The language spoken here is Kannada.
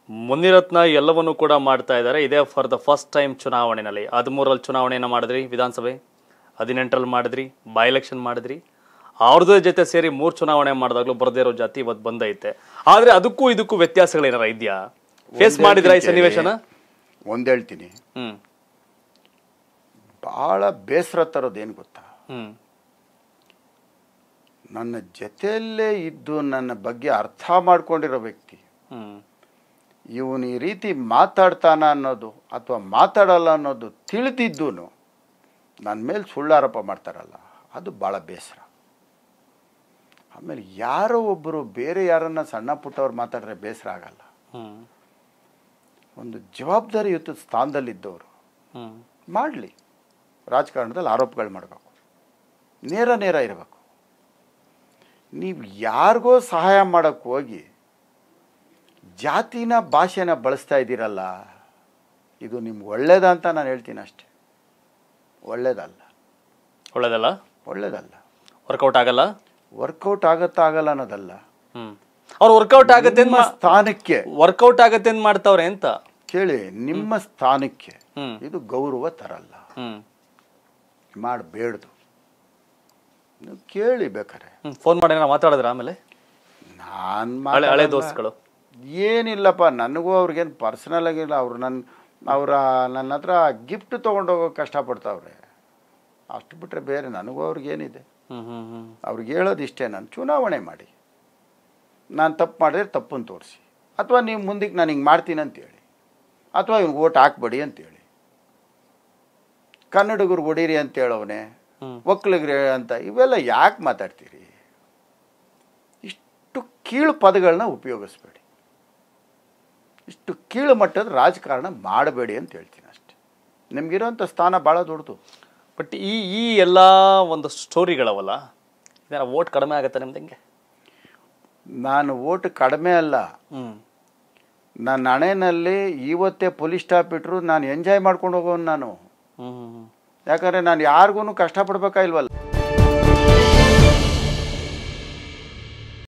ಮುನಿರತ್ನ ಎಲ್ಲವನ್ನೂ ಕೂಡ ಮಾಡ್ತಾ ಇದ್ದಾರೆ ಇದೇ ಫಾರ್ ದ ಫಸ್ಟ್ ಟೈಮ್ ಚುನಾವಣೆಯಲ್ಲಿ ಹದಿಮೂರಲ್ಲಿ ಚುನಾವಣೆಯನ್ನು ಮಾಡಿದ್ರಿ ವಿಧಾನಸಭೆ ಹದಿನೆಂಟರಲ್ಲಿ ಮಾಡಿದ್ರಿ ಬೈ ಎಲೆಕ್ಷನ್ ಮಾಡಿದ್ರಿ ಅವ್ರದೇ ಜೊತೆ ಸೇರಿ ಮೂರು ಚುನಾವಣೆ ಮಾಡಿದಾಗಲೂ ಬರದೇ ಇರೋ ಜಾತಿ ಇವತ್ತು ಬಂದೈತೆ ಆದ್ರೆ ಅದಕ್ಕೂ ಇದಕ್ಕೂ ವ್ಯತ್ಯಾಸಗಳೇನಾರ ಇದೆಯಾ ಫೇಸ್ ಮಾಡಿದ್ರ ಈ ಸನ್ನಿವೇಶನ ಒಂದು ಹೇಳ್ತೀನಿ ಹ್ಮ್ ಭಾಳ ಬೇಸರ ತರೋದೇನು ಗೊತ್ತಾ ಹ್ಮ್ ನನ್ನ ಜೊತೆಯಲ್ಲೇ ಇದ್ದು ನನ್ನ ಬಗ್ಗೆ ಅರ್ಥ ಮಾಡ್ಕೊಂಡಿರೋ ವ್ಯಕ್ತಿ ಹ್ಮ್ ಇವನು ಈ ರೀತಿ ಮಾತಾಡ್ತಾನ ಅನ್ನೋದು ಅಥವಾ ಮಾತಾಡಲ್ಲ ಅನ್ನೋದು ತಿಳಿದಿದ್ದು ನನ್ನ ಮೇಲೆ ಸುಳ್ಳಾರೋಪ ಮಾಡ್ತಾರಲ್ಲ ಅದು ಭಾಳ ಬೇಸರ ಆಮೇಲೆ ಯಾರೋ ಒಬ್ಬರು ಬೇರೆ ಯಾರನ್ನ ಸಣ್ಣ ಪುಟ್ಟವ್ರು ಮಾತಾಡಿದ್ರೆ ಬೇಸರ ಆಗಲ್ಲ ಹ್ಮ್ ಒಂದು ಜವಾಬ್ದಾರಿಯುತ ಸ್ಥಾನದಲ್ಲಿದ್ದವರು ಹ್ಮ್ ಮಾಡಲಿ ರಾಜಕಾರಣದಲ್ಲಿ ಆರೋಪಗಳು ಮಾಡಬೇಕು ನೇರ ನೇರ ಇರಬೇಕು ನೀವು ಯಾರಿಗೋ ಸಹಾಯ ಮಾಡೋಕ್ಕೆ ಹೋಗಿ ಜಾತಿನ ಭಾಷೆನ ಬಳಸ್ತಾ ಇದ್ದೀರಲ್ಲ ಇದು ನಿಮ್ಗೆ ಒಳ್ಳೇದಂತ ನಾನು ಹೇಳ್ತೀನಿ ಅಷ್ಟೆ ಒಳ್ಳೇದಲ್ಲ ಒಳ್ಳೇದಲ್ಲ ಒಳ್ಳೇದಲ್ಲ ವರ್ಕೌಟ್ ಆಗಲ್ಲ ವರ್ಕೌಟ್ ಆಗತ್ತಾ ಆಗಲ್ಲ ಅನ್ನೋದಲ್ಲ ಹ್ಮ್ ಅವ್ರು ವರ್ಕೌಟ್ ಆಗತ್ತೆ ನಿಮ್ಮ ಸ್ಥಾನಕ್ಕೆ ವರ್ಕೌಟ್ ಆಗತ್ತೆ ಅಂತ ಮಾಡ್ತಾವ್ರೆ ಅಂತ ಕೇಳಿ ನಿಮ್ಮ ಸ್ಥಾನಕ್ಕೆ ಹ್ಮ್ ಇದು ಗೌರವ ತರಲ್ಲ ಹ್ಮ್ ಮಾಡಬೇಡ್ದು ನೀವು ಕೇಳಿ ಬೇಕಾರೆ ಫೋನ್ ಮಾಡಿ ಏನಾರ ಮಾತಾಡಿದ್ರ ಆಮೇಲೆ ನಾನು ಹಳೆ ಹಳೆ ದೋಸ್ತಗಳು ಏನಿಲ್ಲಪ್ಪ ನನಗೂ ಅವ್ರಿಗೇನು ಪರ್ಸನಲ್ ಆಗಿಲ್ಲ ಅವ್ರು ನನ್ನ ಅವರ ನನ್ನ ಹತ್ರ ಗಿಫ್ಟ್ ತೊಗೊಂಡೋಗೋ ಕಷ್ಟಪಡ್ತಾವ್ರೆ ಅಷ್ಟು ಬಿಟ್ಟರೆ ಬೇರೆ ನನಗೂ ಅವ್ರಿಗೇನಿದೆ ಹ್ಮ್ ಹ್ಮ್ ಹ್ಮ್ ಅವ್ರಿಗೆ ಹೇಳೋದು ಇಷ್ಟೇ ನಾನು ಚುನಾವಣೆ ಮಾಡಿ ನಾನು ತಪ್ಪು ಮಾಡಿದ್ರೆ ತಪ್ಪನ್ನು ತೋರಿಸಿ ಅಥವಾ ನೀವು ಮುಂದಕ್ಕೆ ನಾನು ಹಿಂಗೆ ಮಾಡ್ತೀನಿ ಅಂತೇಳಿ ಅಥವಾ ಇವ್ನಿಗೆ ಓಟ್ ಹಾಕ್ಬೇಡಿ ಅಂತೇಳಿ ಕನ್ನಡಿಗರು ಹೊಡೀರಿ ಅಂತ ಹೇಳೋನೆ ಹ್ಮ್. ಒಕ್ಕಲಿಗರು ಅಂತ ಇವೆಲ್ಲ ಯಾಕೆ ಮಾತಾಡ್ತೀರಿ ಇಷ್ಟು ಕೀಳು ಪದಗಳನ್ನ ಉಪಯೋಗಿಸ್ಬೇಡಿ ಇಷ್ಟು ಕೀಳು ಮಟ್ಟದ ರಾಜಕಾರಣ ಮಾಡಬೇಡಿ ಅಂತ ಹೇಳ್ತೀನಿ ಅಷ್ಟೆ ನಿಮ್ಗಿರೋಂಥ ಸ್ಥಾನ ಭಾಳ ದೊಡ್ಡದು ಬಟ್ ಈ ಈ ಎಲ್ಲ ಒಂದು ಸ್ಟೋರಿಗಳವಲ್ಲ ಇದೇನ ಓಟ್ ಕಡಿಮೆ ಆಗತ್ತೆ ನಿಮ್ದು ಹೆಂಗೆ ನಾನು ಓಟ್ ಕಡಿಮೆ ಅಲ್ಲ ಹ್ಮ್ ನನ್ನ ಹಣೆಯಲ್ಲಿ ಇವತ್ತೇ ಪೊಲೀಸ್ ಸ್ಟಾಪ್ ಇಟ್ಟರು ನಾನು ಎಂಜಾಯ್ ಮಾಡ್ಕೊಂಡು ಹೋಗೋನು ನಾನು ಹ್ಮ್ ಹ್ಮ್ ಹ್ಮ್ ಯಾಕಂದರೆ ನಾನು ಯಾರಿಗೂ ಕಷ್ಟಪಡ್ಬೇಕಾ ಇಲ್ವಲ್ಲ